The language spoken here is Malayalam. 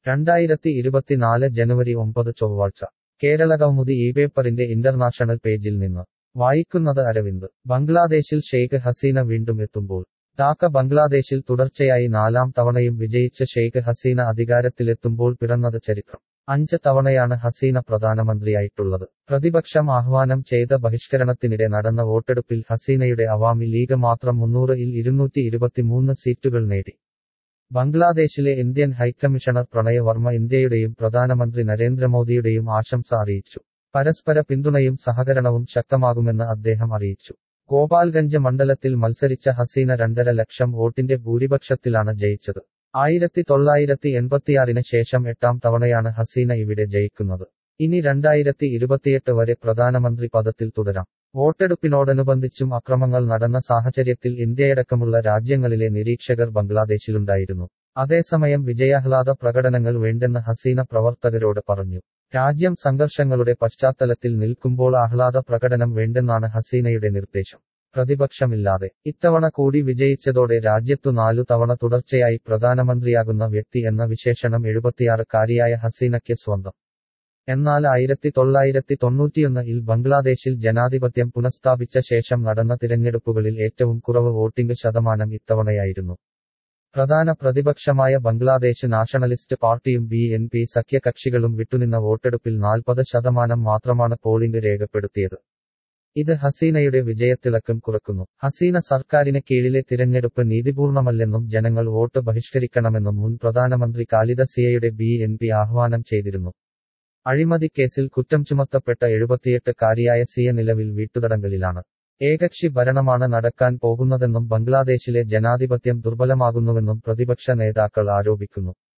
രണ്ടായിരത്തി ഇരുപത്തിനാല് ജനുവരി ഒമ്പത് ചൊവ്വാഴ്ച കേരള കൗമുദി ഈ പേപ്പറിന്റെ ഇന്റർനാഷണൽ പേജിൽ നിന്ന് വായിക്കുന്നത് അരവിന്ദ് ബംഗ്ലാദേശിൽ ഷെയ്ഖ് ഹസീന വീണ്ടും എത്തുമ്പോൾ ധാക്ക ബംഗ്ലാദേശിൽ തുടർച്ചയായി നാലാം തവണയും വിജയിച്ച ഷെയ്ഖ് ഹസീന അധികാരത്തിലെത്തുമ്പോൾ പിറന്നത് ചരിത്രം അഞ്ച് തവണയാണ് ഹസീന പ്രധാനമന്ത്രിയായിട്ടുള്ളത് പ്രതിപക്ഷം ആഹ്വാനം ചെയ്ത ബഹിഷ്കരണത്തിനിടെ നടന്ന വോട്ടെടുപ്പിൽ ഹസീനയുടെ അവാമി ലീഗ് മാത്രം മുന്നൂറ് ഇൽ ഇരുന്നൂറ്റി ഇരുപത്തിമൂന്ന് സീറ്റുകൾ നേടി ബംഗ്ലാദേശിലെ ഇന്ത്യൻ ഹൈക്കമ്മീഷണർ പ്രണയ വർമ്മ ഇന്ത്യയുടെയും പ്രധാനമന്ത്രി നരേന്ദ്രമോദിയുടെയും ആശംസ അറിയിച്ചു പരസ്പര പിന്തുണയും സഹകരണവും ശക്തമാകുമെന്ന് അദ്ദേഹം അറിയിച്ചു ഗോപാൽഗഞ്ച് മണ്ഡലത്തിൽ മത്സരിച്ച ഹസീന രണ്ടര ലക്ഷം വോട്ടിന്റെ ഭൂരിപക്ഷത്തിലാണ് ജയിച്ചത് ആയിരത്തി തൊള്ളായിരത്തി എൺപത്തിയാറിന് ശേഷം എട്ടാം തവണയാണ് ഹസീന ഇവിടെ ജയിക്കുന്നത് ഇനി രണ്ടായിരത്തി ഇരുപത്തിയെട്ട് വരെ പ്രധാനമന്ത്രി പദത്തിൽ തുടരാം വോട്ടെടുപ്പിനോടനുബന്ധിച്ചും അക്രമങ്ങൾ നടന്ന സാഹചര്യത്തിൽ ഇന്ത്യയടക്കമുള്ള രാജ്യങ്ങളിലെ നിരീക്ഷകർ ബംഗ്ലാദേശിലുണ്ടായിരുന്നു അതേസമയം വിജയാഹ്ലാദ പ്രകടനങ്ങൾ വേണ്ടെന്ന് ഹസീന പ്രവർത്തകരോട് പറഞ്ഞു രാജ്യം സംഘർഷങ്ങളുടെ പശ്ചാത്തലത്തിൽ നിൽക്കുമ്പോൾ ആഹ്ലാദ പ്രകടനം വേണ്ടെന്നാണ് ഹസീനയുടെ നിർദ്ദേശം പ്രതിപക്ഷമില്ലാതെ ഇത്തവണ കൂടി വിജയിച്ചതോടെ രാജ്യത്തു നാലു തവണ തുടർച്ചയായി പ്രധാനമന്ത്രിയാകുന്ന വ്യക്തി എന്ന വിശേഷണം എഴുപത്തിയാറുകാരിയായ ഹസീനയ്ക്ക് സ്വന്തം എന്നാൽ ആയിരത്തി തൊള്ളായിരത്തി തൊണ്ണൂറ്റിയൊന്നിൽ ബംഗ്ലാദേശിൽ ജനാധിപത്യം പുനഃസ്ഥാപിച്ച ശേഷം നടന്ന തിരഞ്ഞെടുപ്പുകളിൽ ഏറ്റവും കുറവ് വോട്ടിംഗ് ശതമാനം ഇത്തവണയായിരുന്നു പ്രധാന പ്രതിപക്ഷമായ ബംഗ്ലാദേശ് നാഷണലിസ്റ്റ് പാർട്ടിയും ബി എൻ പി സഖ്യകക്ഷികളും വിട്ടുനിന്ന വോട്ടെടുപ്പിൽ നാൽപ്പത് ശതമാനം മാത്രമാണ് പോളിംഗ് രേഖപ്പെടുത്തിയത് ഇത് ഹസീനയുടെ വിജയത്തിളക്കം കുറക്കുന്നു ഹസീന സർക്കാരിന് കീഴിലെ തിരഞ്ഞെടുപ്പ് നീതിപൂർണമല്ലെന്നും ജനങ്ങൾ വോട്ട് ബഹിഷ്കരിക്കണമെന്നും മുൻ പ്രധാനമന്ത്രി ഖാലിദ സിയയുടെ ബി എൻ പി ആഹ്വാനം ചെയ്തിരുന്നു അഴിമതിക്കേസിൽ കുറ്റം ചുമത്തപ്പെട്ട എഴുപത്തിയെട്ടുകാരിയായ സിയ നിലവിൽ വീട്ടുതടങ്കലിലാണ് ഏകക്ഷി ഭരണമാണ് നടക്കാൻ പോകുന്നതെന്നും ബംഗ്ലാദേശിലെ ജനാധിപത്യം ദുർബലമാകുന്നുവെന്നും പ്രതിപക്ഷ നേതാക്കൾ ആരോപിക്കുന്നു